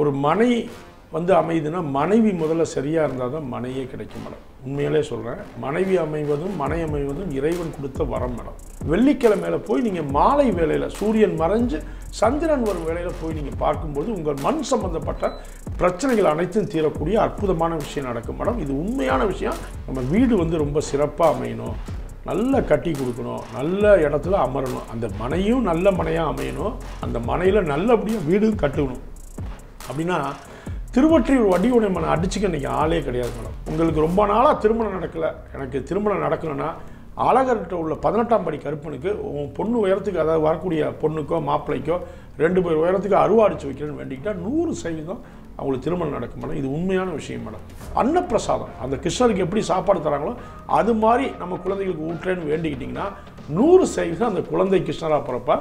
ஒரு மனை வந்து அமையுதுன்னா மனைவி முதல்ல சரியாக இருந்தால் தான் மனையே கிடைக்கும் மேடம் உண்மையிலே சொல்கிறேன் மனைவி அமைவதும் மனை அமைவதும் இறைவன் கொடுத்த வரம் மேடம் வெள்ளிக்கிழமையில போய் நீங்கள் மாலை வேளையில் சூரியன் மறைஞ்சு சந்திரன் வரும் வேளையில் போய் நீங்கள் பார்க்கும்போது உங்கள் மண் சம்பந்தப்பட்ட பிரச்சனைகள் அனைத்தும் தீரக்கூடிய அற்புதமான விஷயம் நடக்கும் மேடம் இது உண்மையான விஷயம் நம்ம வீடு வந்து ரொம்ப சிறப்பாக அமையணும் நல்லா கட்டி கொடுக்கணும் நல்ல இடத்துல அமரணும் அந்த மனையும் நல்ல மனையாக அமையணும் அந்த மனையில் நல்லபடியாக வீடும் கட்டணும் அப்படின்னா திருவொற்றியூர் வடிவுடை மனை அடிச்சுக்க இன்றைக்கி ஆளே கிடையாது மேடம் உங்களுக்கு ரொம்ப நாளாக திருமணம் நடக்கலை எனக்கு திருமணம் நடக்கணும்னா அழகர்கிட்ட உள்ள பதினெட்டாம் படி கருப்பனுக்கு உன் பொண்ணு உயரத்துக்கு அதாவது வரக்கூடிய பொண்ணுக்கோ மாப்பிள்ளைக்கோ ரெண்டு பேர் உயரத்துக்கு அருவா அடிச்சு வைக்கிறேன்னு வேண்டிக்கிட்டா நூறு சதவீதம் அவங்களுக்கு திருமணம் நடக்கும் மேடம் இது உண்மையான விஷயம் மேடம் அன்னப்பிரசாதம் அந்த கிருஷ்ணருக்கு எப்படி சாப்பாடு தராங்களோ அது மாதிரி நம்ம குழந்தைகளுக்கு ஊட்டுறேன்னு வேண்டிக்கிட்டிங்கன்னா நூறு சதவீதம் அந்த குழந்தை கிருஷ்ணராக பிறப்பா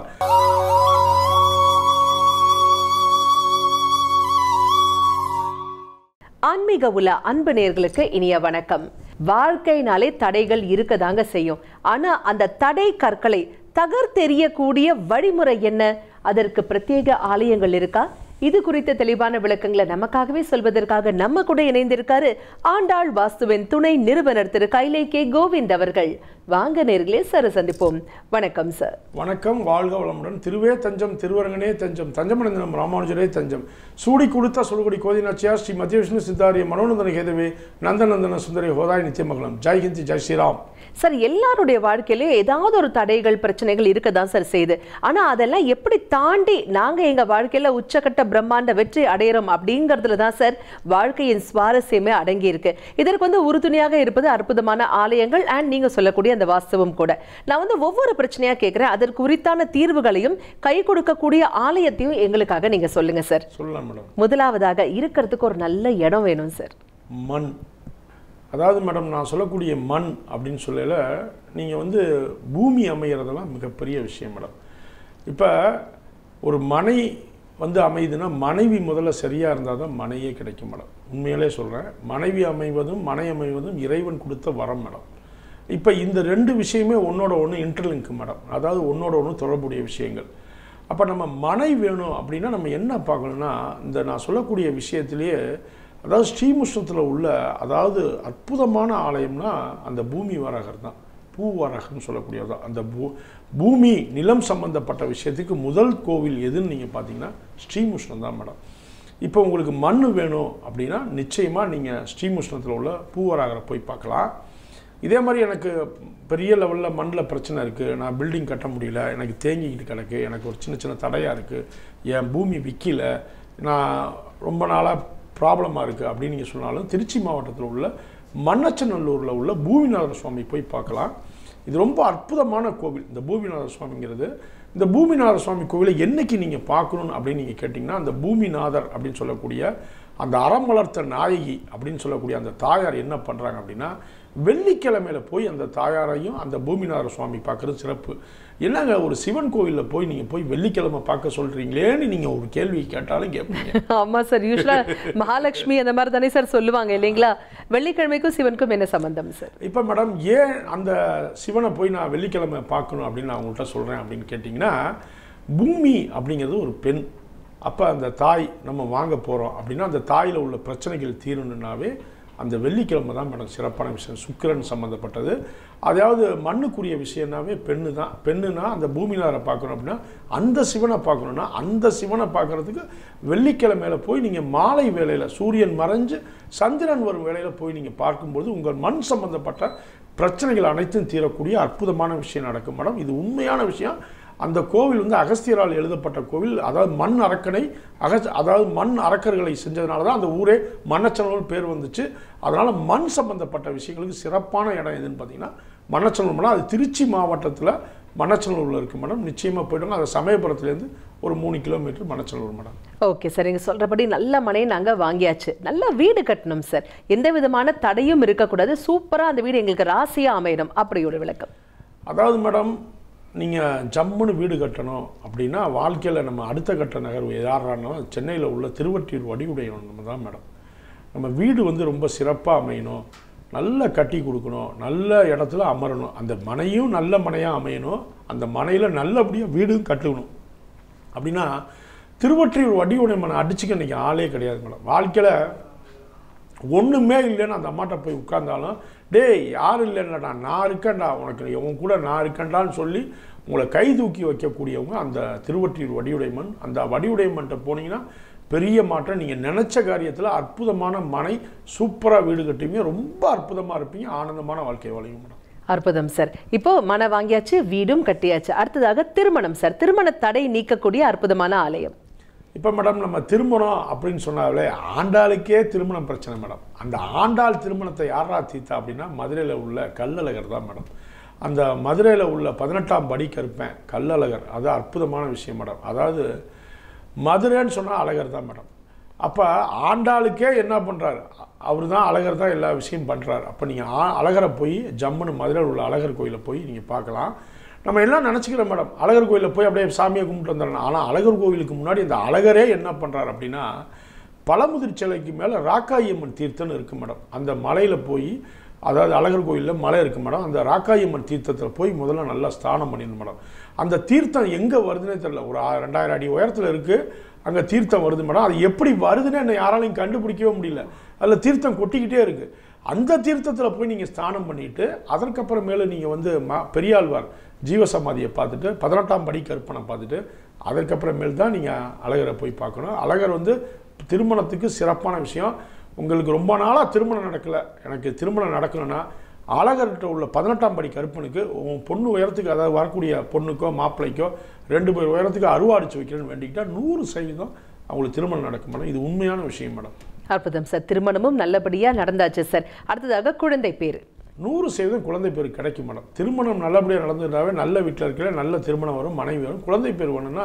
ஆன்மீக உலா அன்பு நேர்களுக்கு இனிய வணக்கம் வாழ்க்கைனாலே தடைகள் இருக்கதாங்க செய்யும் ஆனா அந்த தடை கற்களை தகர்த்தெறியக்கூடிய வழிமுறை என்ன அதற்கு பிரத்யேக ஆலயங்கள் இருக்கா இது குறித்த தெளிவான விளக்கங்களை நமக்காகவே சொல்வதற்காக நம்ம கூட இணைந்திருக்காரு ஆண்டாள் வாஸ்துவின் துணை நிறுவனர் திரு கைலை கே கோவிந்த் அவர்கள் வாங்க நேர்களே சார் சந்திப்போம் வணக்கம் சார் வணக்கம் வாழ்க வளமுடன் திருவே தஞ்சம் திருவரங்கனே தஞ்சம் தஞ்சமடைந்தனம் ராமானுஜரே தஞ்சம் சூடி கொடுத்த சுடுகுடி கோதி நாச்சியார் ஸ்ரீ மத்திய விஷ்ணு சித்தாரிய மனோநந்தன கேதவே நந்தநந்தன சுந்தரி ஹோதாய் நித்தியமங்கலம் ஜெய் ஹிந்த் ஜெய் ஸ்ரீராம் சார் எல்லாருடைய வாழ்க்கையிலும் ஏதாவது ஒரு தடைகள் பிரச்சனைகள் இருக்க தான் சார் செய்யுது ஆனா அதெல்லாம் எப்படி தாண்டி நாங்க எங்க வாழ்க்கையில உச்சக்கட்ட பிரம்மாண்ட வெற்றி அடையிறோம் அப்படிங்கறதுல தான் சார் வாழ்க்கையின் சுவாரஸ்யமே அடங்கி இருக்கு இதற்கு வந்து உறுதுணையாக இருப்பது அற்புதமான ஆலயங்கள் அண்ட் நீங்க சொல்லக்கூடிய அந்த வாஸ்தவம் கூட நான் வந்து ஒவ்வொரு பிரச்சனையா கேட்கிறேன் அதற்கு உரித்தான தீர்வுகளையும் கை கொடுக்கக்கூடிய ஆலயத்தையும் எங்களுக்காக நீங்க சொல்லுங்க சார் சொல்லலாம் மேடம் முதலாவதாக இருக்கிறதுக்கு ஒரு நல்ல இடம் வேணும் சார் மண் அதாவது மேடம் நான் சொல்லக்கூடிய மண் அப்படின்னு சொல்லல நீங்கள் வந்து பூமி அமைகிறதெல்லாம் மிகப்பெரிய விஷயம் மேடம் இப்போ ஒரு மனை வந்து அமையுதுன்னா மனைவி முதல்ல சரியாக இருந்தால் தான் மனையே கிடைக்கும் மேடம் உண்மையிலே சொல்கிறேன் மனைவி அமைவதும் மனை அமைவதும் இறைவன் கொடுத்த வரம் மேடம் இப்போ இந்த ரெண்டு விஷயமே ஒன்றோட ஒன்று இன்டர்லிங்க் மேடம் அதாவது ஒன்றோட ஒன்று தொடர்புடைய விஷயங்கள் அப்போ நம்ம மனை வேணும் அப்படின்னா நம்ம என்ன பார்க்கணும்னா இந்த நான் சொல்லக்கூடிய விஷயத்திலேயே அதாவது ஸ்ரீமுஷ்ணத்தில் உள்ள அதாவது அற்புதமான ஆலயம்னா அந்த பூமி வரகர் தான் பூவரகர்னு சொல்லக்கூடியது தான் அந்த பூ பூமி நிலம் சம்பந்தப்பட்ட விஷயத்துக்கு முதல் கோவில் எதுன்னு நீங்கள் பார்த்தீங்கன்னா ஸ்ரீமுஷ்ணம் தான் மேடம் இப்போ உங்களுக்கு மண் வேணும் அப்படின்னா நிச்சயமாக நீங்கள் ஸ்ரீமுஷ்ணத்தில் உள்ள பூவராகரை போய் பார்க்கலாம் இதே மாதிரி எனக்கு பெரிய லெவலில் மண்ணில் பிரச்சனை இருக்குது நான் பில்டிங் கட்ட முடியல எனக்கு தேங்கிக்கிட்டு கிடக்கு எனக்கு ஒரு சின்ன சின்ன தடையாக இருக்குது என் பூமி விற்கல நான் ரொம்ப நாளாக ப்ராப்ளமாக இருக்குது அப்படின்னு நீங்கள் சொன்னாலும் திருச்சி மாவட்டத்தில் உள்ள மண்ணச்சநல்லூரில் உள்ள பூமிநாதர் சுவாமி போய் பார்க்கலாம் இது ரொம்ப அற்புதமான கோவில் இந்த பூமிநாதர் சுவாமிங்கிறது இந்த பூமிநாதர் சுவாமி கோவிலை என்னைக்கு நீங்கள் பார்க்கணும் அப்படின்னு நீங்கள் கேட்டிங்கன்னா அந்த பூமிநாதர் அப்படின்னு சொல்லக்கூடிய அந்த அறம் வளர்த்த நாயகி அப்படின்னு சொல்லக்கூடிய அந்த தாயார் என்ன பண்ணுறாங்க அப்படின்னா வெள்ளிக்கிழமையில போய் அந்த தாயாரையும் அந்த பூமிநாதர் சுவாமி பார்க்குறது சிறப்பு என்னங்க ஒரு சிவன் கோவிலில் போய் நீங்கள் போய் வெள்ளிக்கிழமை பார்க்க சொல்கிறீங்களேன்னு நீங்கள் ஒரு கேள்வி கேட்டாலும் கேட்பீங்க ஆமா சார் யூஸ்வலா மகாலட்சுமி அந்த மாதிரி தானே சார் சொல்லுவாங்க இல்லைங்களா வெள்ளிக்கிழமைக்கும் சிவனுக்கும் என்ன சம்பந்தம் சார் இப்போ மேடம் ஏன் அந்த சிவனை போய் நான் வெள்ளிக்கிழமை பார்க்கணும் அப்படின்னு நான் உங்கள்கிட்ட சொல்கிறேன் அப்படின்னு கேட்டிங்கன்னா பூமி அப்படிங்கிறது ஒரு பெண் அப்போ அந்த தாய் நம்ம வாங்க போகிறோம் அப்படின்னா அந்த தாயில் உள்ள பிரச்சனைகள் தீரணுன்னாவே அந்த வெள்ளிக்கிழமை தான் மேடம் சிறப்பான விஷயம் சுக்கிரன் சம்மந்தப்பட்டது அதாவது மண்ணுக்குரிய விஷயம்னாவே பெண்ணு தான் பெண்ணுனா அந்த பூமிநாதரை பார்க்கணும் அப்படின்னா அந்த சிவனை பார்க்கணுன்னா அந்த சிவனை பார்க்கறதுக்கு வெள்ளிக்கிழமையில போய் நீங்கள் மாலை வேளையில் சூரியன் மறைஞ்சு சந்திரன் வரும் வேளையில் போய் நீங்கள் பார்க்கும்போது உங்கள் மண் சம்பந்தப்பட்ட பிரச்சனைகள் அனைத்தும் தீரக்கூடிய அற்புதமான விஷயம் நடக்கும் மேடம் இது உண்மையான விஷயம் அந்த கோவில் வந்து அகஸ்தியரால் எழுதப்பட்ட கோவில் அதாவது மண் அரக்கனை அகஸ் அதாவது மண் அரக்கர்களை செஞ்சதுனால தான் அந்த ஊரே மன்னச்சனூர் பேர் வந்துச்சு அதனால் மண் சம்பந்தப்பட்ட விஷயங்களுக்கு சிறப்பான இடம் எதுன்னு பார்த்தீங்கன்னா மன்னச்சனூர் மடம் அது திருச்சி மாவட்டத்தில் மன்னச்சனூரில் இருக்குது மேடம் நிச்சயமாக போய்டுங்க அது சமயபுரத்துலேருந்து ஒரு மூணு kilometre Mannachanur madam okay sir நீங்க சொல்றபடி நல்ல மனையை நாங்க வாங்கியாச்சு நல்ல வீடு கட்டணும் சார் எந்த விதமான தடையும் இருக்கக்கூடாது சூப்பரா அந்த வீடு எங்களுக்கு ராசியா அமையணும் அப்படி ஒரு விளக்கம் அதாவது மேடம் நீங்கள் ஜம்முன்னு வீடு கட்டணும் அப்படின்னா வாழ்க்கையில் நம்ம அடுத்த கட்ட நகர்வு யாரானோ சென்னையில் உள்ள திருவற்றியூர் வடிவுடையணும் நம்ம தான் மேடம் நம்ம வீடு வந்து ரொம்ப சிறப்பாக அமையணும் நல்லா கட்டி கொடுக்கணும் நல்ல இடத்துல அமரணும் அந்த மனையும் நல்ல மனையாக அமையணும் அந்த மனையில் நல்லபடியாக வீடும் கட்டணும் அப்படின்னா திருவொற்றியூர் வடிவுடைமனை அடிச்சுக்க இன்றைக்கி ஆளே கிடையாது மேடம் வாழ்க்கையில் ஒன்றுமே இல்லைன்னு அந்த அம்மாட்ட போய் உட்கார்ந்தாலும் டேய் யாரும் இல்லைன்னடா நான் இருக்கேன்டா உனக்கு உன் கூட நான் இருக்கேன்டான்னு சொல்லி உங்களை கை தூக்கி வைக்கக்கூடியவங்க அந்த திருவொற்றியூர் வடிவுடைமன் அந்த வடிவுடைமன்ட்ட போனீங்கன்னா பெரிய மாற்றம் நீங்கள் நினச்ச காரியத்தில் அற்புதமான மனை சூப்பராக வீடு கட்டுவீங்க ரொம்ப அற்புதமாக இருப்பீங்க ஆனந்தமான வாழ்க்கை வாழுவீங்க மேடம் அற்புதம் சார் இப்போ மன வாங்கியாச்சு வீடும் கட்டியாச்சு அடுத்ததாக திருமணம் சார் திருமண தடை நீக்கக்கூடிய அற்புதமான ஆலயம் இப்போ மேடம் நம்ம திருமணம் அப்படின்னு சொன்னாலே ஆண்டாளுக்கே திருமணம் பிரச்சனை மேடம் அந்த ஆண்டாள் திருமணத்தை யாரா தீத்தா அப்படின்னா மதுரையில் உள்ள கல்லழகர் தான் மேடம் அந்த மதுரையில் உள்ள பதினெட்டாம் படி கருப்பேன் கல்லழகர் அது அற்புதமான விஷயம் மேடம் அதாவது மதுரைன்னு சொன்னால் அழகர் தான் மேடம் அப்போ ஆண்டாளுக்கே என்ன பண்ணுறாரு அவர் தான் அழகர் தான் எல்லா விஷயம் பண்ணுறாரு அப்போ நீங்கள் ஆ அழகரை போய் ஜம்முன்னு மதுரையில் உள்ள அழகர் கோயிலை போய் நீங்கள் பார்க்கலாம் நம்ம எல்லாம் நினச்சிக்கிறோம் மேடம் அழகர் கோயிலில் போய் அப்படியே சாமியை கும்பிட்டு வந்துடணும் ஆனால் அழகர் கோவிலுக்கு முன்னாடி அந்த அழகரே என்ன பண்ணுறாரு அப்படின்னா பழமுதிர் சிலைக்கு மேலே ராக்காயம்மன் தீர்த்தம்னு இருக்குது மேடம் அந்த மலையில் போய் அதாவது அழகர் கோயிலில் மலை இருக்குது மேடம் அந்த ராக்காயம்மன் தீர்த்தத்தில் போய் முதல்ல நல்லா ஸ்தானம் பண்ணிடணும் மேடம் அந்த தீர்த்தம் எங்கே வருதுன்னே தெரியல ஒரு ஆ- ரெண்டாயிரம் அடி உயரத்தில் இருக்குது அங்கே தீர்த்தம் வருது மேடம் அது எப்படி வருதுன்னு என்ன யாராலையும் கண்டுபிடிக்கவே முடியல அதில் தீர்த்தம் கொட்டிக்கிட்டே இருக்குது அந்த தீர்த்தத்தில் போய் நீங்கள் ஸ்நானம் பண்ணிட்டு அதற்கப்புறமேலு நீங்கள் வந்து ம பெரியாழ்வார் ஜீவசமாதியை பார்த்துட்டு பதினெட்டாம் படி கற்பனை பார்த்துட்டு அதற்கப்புறமேல் தான் நீங்கள் அழகரை போய் பார்க்கணும் அழகர் வந்து திருமணத்துக்கு சிறப்பான விஷயம் உங்களுக்கு ரொம்ப நாளாக திருமணம் நடக்கலை எனக்கு திருமணம் நடக்கலைன்னா அழகர்கிட்ட உள்ள பதினெட்டாம் படி கருப்பனுக்கு உன் பொண்ணு உயரத்துக்கு அதாவது வரக்கூடிய பொண்ணுக்கோ மாப்பிள்ளைக்கோ ரெண்டு பேர் உயரத்துக்கு அருவாடிச்சு வைக்கிறேன்னு வேண்டிக்கிட்டா நூறு சதவீதம் அவங்களுக்கு திருமணம் நடக்கும் மேடம் இது உண்மையான விஷயம் மேடம் அற்புதம் சார் திருமணமும் நல்லபடியா நடந்தாச்சு சார் அடுத்ததாக குழந்தை பேரு நூறு சதவீதம் குழந்தை பேர் கிடைக்கும் மேடம் திருமணம் நல்லபடியாக நடந்துட்டாவே நல்ல வீட்டில் இருக்கிற நல்ல திருமணம் வரும் மனைவி வரும் குழந்தை பேர் வேணும்னா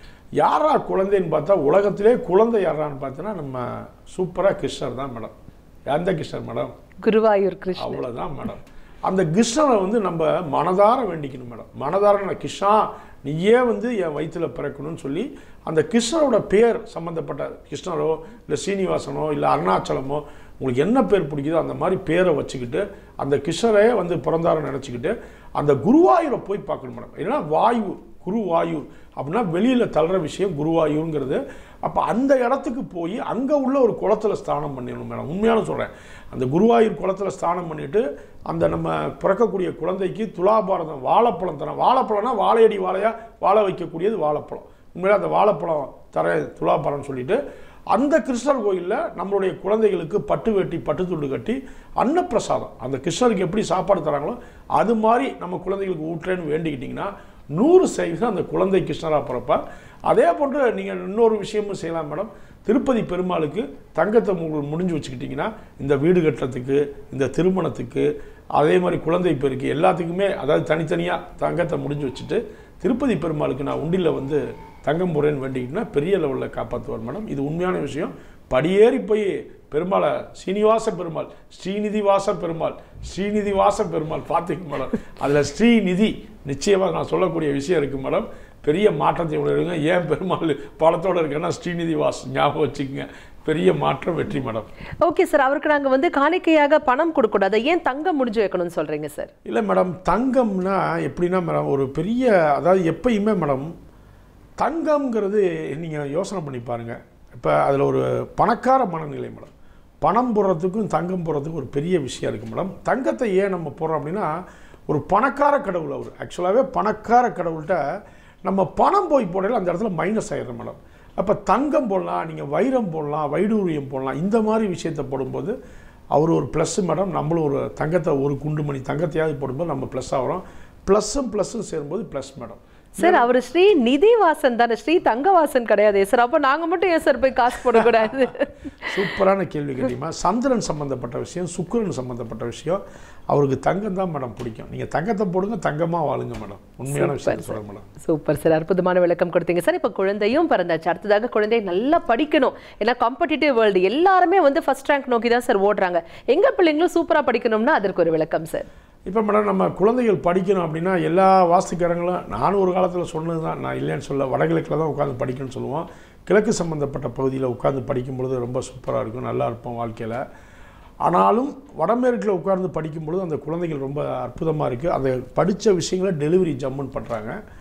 யாரா குழந்தைன்னு பார்த்தா உலகத்திலே குழந்தை யாரான்னு பார்த்தோன்னா நம்ம சூப்பராக கிருஷ்ணர் தான் மேடம் எந்த கிருஷ்ணர் மேடம் குருவாயூர் கிருஷ்ணன் அவ்வளோதான் மேடம் அந்த கிருஷ்ணரை வந்து நம்ம மனதார வேண்டிக்கணும் மேடம் மனதார நான் கிருஷ்ணா நீயே வந்து என் வயித்துல பிறக்கணும்னு சொல்லி அந்த கிருஷ்ணரோட பேர் சம்மந்தப்பட்ட கிருஷ்ணரோ இல்லை சீனிவாசனோ இல்லை அருணாச்சலமோ உங்களுக்கு என்ன பேர் பிடிக்குதோ அந்த மாதிரி பேரை வச்சுக்கிட்டு அந்த கிருஷ்ணரே வந்து பிறந்தார நினச்சிக்கிட்டு அந்த குருவாயூரை போய் பார்க்கணும் மேடம் ஏன்னா வாயு குருவாயூர் அப்படின்னா வெளியில் தள்ளுற விஷயம் குருவாயூருங்கிறது அப்போ அந்த இடத்துக்கு போய் அங்கே உள்ள ஒரு குளத்துல ஸ்நானம் பண்ணிடணும் மேடம் உண்மையான சொல்கிறேன் அந்த குருவாயூர் குளத்துல ஸ்நானம் பண்ணிட்டு அந்த நம்ம பிறக்கக்கூடிய குழந்தைக்கு துலாபாரதம் வாழைப்பழம் தரேன் வாழைப்பழம்னா வாழையடி வாழையாக வாழ வைக்கக்கூடியது வாழைப்பழம் உண்மையில அந்த வாழைப்பழம் தர துலாபாரம் சொல்லிட்டு அந்த கிருஷ்ணர் கோயிலில் நம்மளுடைய குழந்தைகளுக்கு பட்டு வெட்டி பட்டு துண்டு கட்டி அன்னப்பிரசாதம் அந்த கிருஷ்ணருக்கு எப்படி சாப்பாடு தராங்களோ அது மாதிரி நம்ம குழந்தைகளுக்கு ஊட்டுறேன்னு வேண்டிக்கிட்டிங்கன்னா நூறு சதவீதம் அந்த குழந்தை கிருஷ்ணராக பிறப்பார் அதே போன்று நீங்கள் இன்னொரு விஷயமும் செய்யலாம் மேடம் திருப்பதி பெருமாளுக்கு தங்கத்தை உங்களுக்கு முடிஞ்சு வச்சுக்கிட்டிங்கன்னா இந்த வீடு கட்டுறதுக்கு இந்த திருமணத்துக்கு அதே மாதிரி குழந்தை பேருக்கு எல்லாத்துக்குமே அதாவது தனித்தனியாக தங்கத்தை முடிஞ்சு வச்சுட்டு திருப்பதி பெருமாளுக்கு நான் உண்டியில் வந்து தங்கம் போடுறேன்னு வேண்டிக்கிட்டேன்னா பெரிய லெவலில் காப்பாற்றுவார் மேடம் இது உண்மையான விஷயம் படியேறி போய் பெருமாளை சீனிவாச பெருமாள் ஸ்ரீநிதி வாச பெருமாள் ஸ்ரீநிதி வாச பெருமாள் பார்த்துக்க மேடம் அதில் ஸ்ரீநிதி நிச்சயமாக நான் சொல்லக்கூடிய விஷயம் இருக்குது மேடம் பெரிய மாற்றத்தை உணருங்க ஏன் பெருமாள் பழத்தோடு இருக்கேன்னா ஸ்ரீநிதி வாஸ் ஞாபகம் வச்சுக்கோங்க பெரிய மாற்றம் வெற்றி மேடம் ஓகே சார் அவருக்கு நாங்க வந்து காணிக்கையாக பணம் கொடுக்கக்கூடாது ஏன் தங்கம் முடிஞ்சு வைக்கணும்னு சொல்றீங்க சார் இல்லை மேடம் தங்கம்னா எப்படின்னா மேடம் ஒரு பெரிய அதாவது எப்பயுமே மேடம் தங்கம்ங்கிறது நீங்கள் யோசனை பண்ணி பாருங்கள் இப்போ அதில் ஒரு பணக்கார மனநிலை மேடம் பணம் போடுறதுக்கும் தங்கம் போடுறதுக்கும் ஒரு பெரிய விஷயம் இருக்குது மேடம் தங்கத்தை ஏன் நம்ம போடுறோம் அப்படின்னா ஒரு பணக்கார கடவுள் அவர் ஆக்சுவலாகவே பணக்கார கடவுள்கிட்ட நம்ம பணம் போய் போடையில அந்த இடத்துல மைனஸ் ஆயிடும் மேடம் அப்போ தங்கம் போடலாம் நீங்கள் வைரம் போடலாம் வைடூரியம் போடலாம் இந்த மாதிரி விஷயத்தை போடும்போது அவர் ஒரு ப்ளஸ் மேடம் நம்மளும் ஒரு தங்கத்தை ஒரு குண்டு மணி தங்கத்தையாவது போடும்போது நம்ம ப்ளஸ் ஆகிறோம் ப்ளஸ்ஸும் ப்ளஸ்ஸும் சேரும்போது ப்ளஸ் மேடம் சார் அவர் ஸ்ரீ நிதிவாசன் தானே ஸ்ரீ தங்கவாசன் கிடையாது சார் அப்போ நாங்க மட்டும் ஏன் சார் போய் காசு போடக்கூடாது சூப்பரான கேள்வி கேட்டீங்கன்னா சந்திரன் சம்மந்தப்பட்ட விஷயம் சுக்கிரன் சம்மந்தப்பட்ட விஷயம் அவருக்கு தங்கம் தான் மேடம் பிடிக்கும் நீங்கள் தங்கத்தை போடுங்க தங்கமாக வாழுங்க மேடம் உண்மையான விஷயம் சொல்ல மேடம் சூப்பர் சார் அற்புதமான விளக்கம் கொடுத்தீங்க சார் இப்போ குழந்தையும் பிறந்தாச்சு அடுத்ததாக குழந்தை நல்லா படிக்கணும் ஏன்னா காம்படிட்டிவ் வேர்ல்டு எல்லாருமே வந்து ஃபர்ஸ்ட் ரேங்க் நோக்கி தான் சார் ஓடுறாங்க எங்க பிள்ளைங்களும் சூப்பரா படிக்கணும்னா அதற்கு ஒரு விளக்கம் சார் இப்போ மேடம் நம்ம குழந்தைகள் படிக்கணும் அப்படின்னா எல்லா வாஸ்துக்காரங்களும் நானும் ஒரு காலத்தில் சொன்னது தான் நான் இல்லைன்னு சொல்ல வடகிழக்கில் தான் உட்காந்து படிக்கணும்னு சொல்லுவோம் கிழக்கு சம்மந்தப்பட்ட பகுதியில் உட்காந்து படிக்கும் பொழுது ரொம்ப சூப்பராக இருக்கும் நல்லா இருப்போம் வாழ்க்கையில் ஆனாலும் வடமேற்கில் உட்கார்ந்து படிக்கும் பொழுது அந்த குழந்தைகள் ரொம்ப அற்புதமாக இருக்குது அந்த படித்த விஷயங்களை டெலிவரி ஜம்முன்னு பண்ணுறாங்க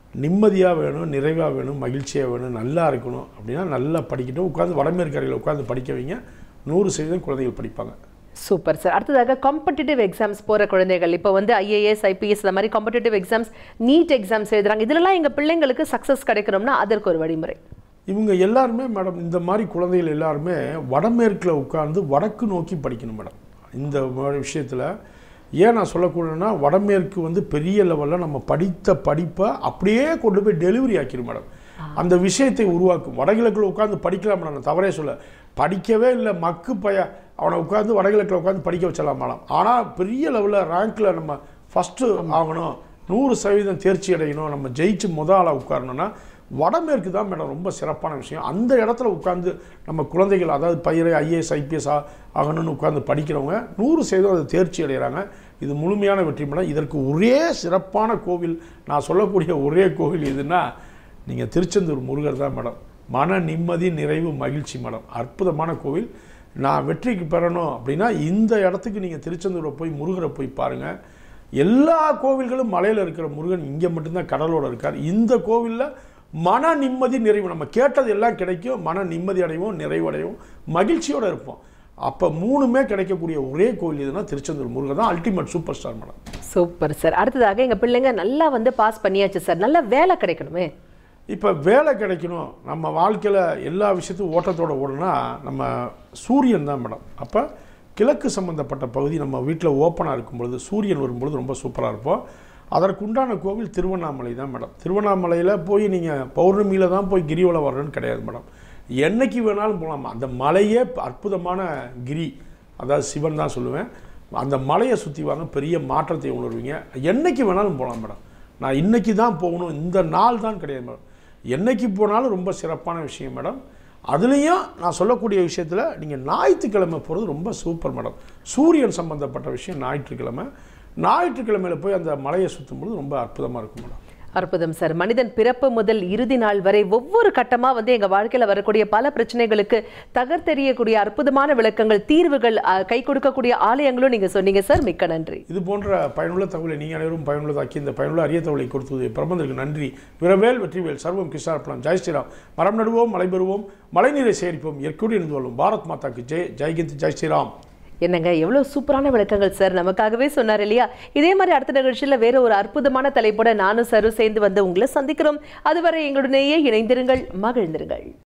நிம்மதியாக வேணும் நிறைவாக வேணும் மகிழ்ச்சியாக வேணும் நல்லா இருக்கணும் அப்படின்னா நல்லா படிக்கட்டும் உட்காந்து வடமேற்கு அறையில் உட்காந்து படிக்க வைங்க நூறு சதவீதம் குழந்தைகள் படிப்பாங்க சூப்பர் சார் அடுத்ததாக காம்படிட்டிவ் எக்ஸாம்ஸ் போகிற குழந்தைகள் இப்போ வந்து ஐஏஎஸ் ஐபிஎஸ் இந்த மாதிரி காம்படிட்டிவ் எக்ஸாம்ஸ் நீட் எக்ஸாம்ஸ் எழுதுறாங்க இதுலலாம் எங்கள் பிள்ளைங்களுக்கு சக்ஸஸ் கிடைக்கணும்னா அதற்கு ஒரு வழிமுறை இவங்க எல்லாருமே மேடம் இந்த மாதிரி குழந்தைகள் எல்லாருமே வடமேற்கில் உட்கார்ந்து வடக்கு நோக்கி படிக்கணும் மேடம் இந்த விஷயத்தில் ஏன் நான் சொல்லக்கூடனா வடமேற்கு வந்து பெரிய லெவலில் நம்ம படித்த படிப்பை அப்படியே கொண்டு போய் டெலிவரி ஆக்கிடும் மேடம் அந்த விஷயத்தை உருவாக்கும் வடகிழக்கில் உட்காந்து படிக்கலாம் மேடம் நான் தவறே சொல்ல படிக்கவே இல்லை மக்கு பய அவனை உட்காந்து வடகிழக்கில் உட்காந்து படிக்க வச்சலாம் மேடம் ஆனால் பெரிய லெவலில் ரேங்க்கில் நம்ம ஃபஸ்ட்டு ஆகணும் நூறு சதவீதம் தேர்ச்சி அடையணும் நம்ம ஜெயிச்சு முத ஆளாக உட்காரணும்னா வடமேற்கு தான் மேடம் ரொம்ப சிறப்பான விஷயம் அந்த இடத்துல உட்காந்து நம்ம குழந்தைகள் அதாவது பயிரை ஐஏஎஸ் ஐபிஎஸ் ஆகணும்னு உட்காந்து படிக்கிறவங்க நூறு சதவீதம் அதை தேர்ச்சி அடைகிறாங்க இது முழுமையான வெற்றி மேடம் இதற்கு ஒரே சிறப்பான கோவில் நான் சொல்லக்கூடிய ஒரே கோவில் எதுன்னா நீங்கள் திருச்செந்தூர் முருகர் தான் மேடம் மன நிம்மதி நிறைவு மகிழ்ச்சி மேடம் அற்புதமான கோவில் நான் வெற்றிக்கு பெறணும் அப்படின்னா இந்த இடத்துக்கு நீங்கள் திருச்செந்தூரை போய் முருகரை போய் பாருங்கள் எல்லா கோவில்களும் மலையில் இருக்கிற முருகன் இங்கே மட்டும்தான் கடலோட இருக்கார் இந்த கோவிலில் மன நிம்மதி நிறைவு நம்ம கேட்டது எல்லாம் கிடைக்கும் மன நிம்மதி அடைவோம் நிறைவடைவோம் மகிழ்ச்சியோடு இருப்போம் அப்போ மூணுமே கிடைக்கக்கூடிய ஒரே கோவில் எதுனா திருச்செந்தூர் முருகன் தான் ultimate super star madam super sir அடுத்ததாக எங்கள் பிள்ளைங்க நல்லா வந்து பாஸ் பண்ணியாச்சு சார் நல்ல வேலை கிடைக்கணுமே இப்போ வேலை கிடைக்கணும் நம்ம வாழ்க்கையில் எல்லா விஷயத்தையும் ஓட்டத்தோட ஓடனா நம்ம சூரியன் தான் மேடம் அப்போ கிழக்கு சம்மந்தப்பட்ட பகுதி நம்ம வீட்டில் ஓப்பனாக இருக்கும் பொழுது சூரியன் வரும்பொழுது ரொம்ப சூப்பராக இருப்போம் அதற்குண்டான கோவில் திருவண்ணாமலை தான் மேடம் திருவண்ணாமலையில் போய் நீங்கள் பௌர்ணமியில் தான் போய் கிரிவலம் வரணும்னு கிடையாது மேடம் என்னைக்கு வேணாலும் போகலாம் அந்த மலையே அற்புதமான கிரி அதாவது சிவன் தான் சொல்லுவேன் அந்த மலையை சுற்றி வாங்க பெரிய மாற்றத்தை உணர்வீங்க என்னைக்கு வேணாலும் போகலாம் மேடம் நான் இன்னைக்கு தான் போகணும் இந்த நாள் தான் கிடையாது மேடம் என்னைக்கு போனாலும் ரொம்ப சிறப்பான விஷயம் மேடம் அதுலேயும் நான் சொல்லக்கூடிய விஷயத்தில் நீங்கள் ஞாயிற்றுக்கிழமை போகிறது ரொம்ப சூப்பர் மேடம் சூரியன் சம்பந்தப்பட்ட விஷயம் ஞாயிற்றுக்கிழமை ஞாயிற்றுக்கிழமையில் போய் அந்த மலையை சுற்றும் பொழுது ரொம்ப அற்புதமாக இருக்கும் மேடம் அற்புதம் சார் மனிதன் பிறப்பு முதல் இறுதி நாள் வரை ஒவ்வொரு கட்டமா வந்து எங்க வாழ்க்கையில வரக்கூடிய பல பிரச்சனைகளுக்கு தகர்த்தெறியக்கூடிய அற்புதமான விளக்கங்கள் தீர்வுகள் அஹ், கை கொடுக்கக்கூடிய ஆலயங்களும் நீங்க சொன்னீங்க சார் மிக்க நன்றி இது போன்ற பயனுள்ள தகவலை நீங்கள் அனைவரும் பயனுள்ளதாக்கி இந்த பயனுள்ள அரிய தகவலை கொடுத்தது பிரபந்தருக்கு நன்றி விரவேல் வெற்றிவேல் சர்வம் கிருஷ்ணார்ப்பணம் ஜெய் ஸ்ரீராம் மரம் நடுவோம் மலை பெறுவோம் மழைநீரை சேகரிப்போம் இயற்கையோடு இருந்து கொள்வோம் பாரத் மாதாக்கு ஜெய் ஜெய்கிந்த் ஜெய் ஸ்ரீராம் என்னங்க எவ்வளவு சூப்பரான விளக்கங்கள் சார் நமக்காகவே சொன்னார் இல்லையா இதே மாதிரி அடுத்த நிகழ்ச்சியில வேற ஒரு அற்புதமான தலைப்போட நானும் சரு சேர்ந்து வந்து உங்களை சந்திக்கிறோம் அதுவரை எங்களுடனேயே இணைந்திருங்கள் மகிழ்ந்திருங்கள்